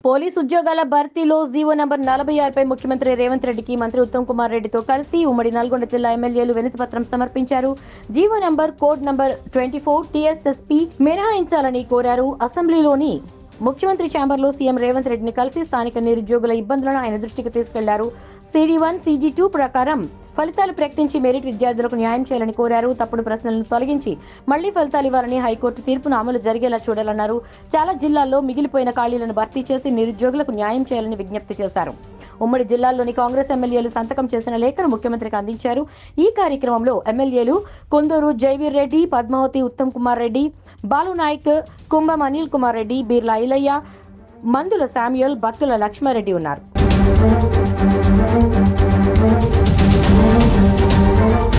police ఉద్యోగాల భర్తీలో GO number నలభై ఆరుపై ముఖ్యమంత్రి రేవంత్ రెడ్డికి మంత్రి ఉత్తమ్ కుమార్ రెడ్డితో కలిసి ఉమ్మడి నల్గొండ జిల్లా ఎమ్మెల్యేలు వినతి పత్రం సమర్పించారు GO number code number twenty four TSSP మినహాయించాలని కోరారు అసెంబ్లీలోని ముఖ్యమంత్రి ఛాంబర్లో సీఎం రేవంత్ రెడ్డిని కలిసి స్థానిక నిరుద్యోగుల ఇబ్బందులను ఆయన దృష్టికి తీసుకెళ్లారు సిడి వన్ సిజీ టూ ప్రకారం ఫలితాలు ప్రకటించి మెరిట్ విద్యార్థులకు న్యాయం చేయాలని కోరారు తప్పుడు ప్రశ్నలను తొలగించి మళ్లీ ఫలితాలు ఇవ్వాలని హైకోర్టు తీర్పును అమలు జరిగేలా చూడాలన్నారు చాలా జిల్లాల్లో మిగిలిపోయిన ఖాళీలను భర్తీ చేసి నిరుద్యోగులకు న్యాయం చేయాలని విజ్ఞప్తి చేశారు ఉమ్మడి జిల్లాల్లోని కాంగ్రెస్ ఎమ్మెల్యేలు సంతకం చేసిన లేఖను ముఖ్యమంత్రికి అందించారు ఈ కార్యక్రమంలో ఎమ్మెల్యేలు కొందూరు జైవీర్ రెడ్డి పద్మావతి ఉత్తమ్ కుమార్ రెడ్డి బాలు నాయక్ కుంభం అనిల్ కుమార్ రెడ్డి బీర్లా ఇలయ్య మందుల శామ్యుయల్ బత్తుల లక్ష్మారెడ్డి ఉన్నారు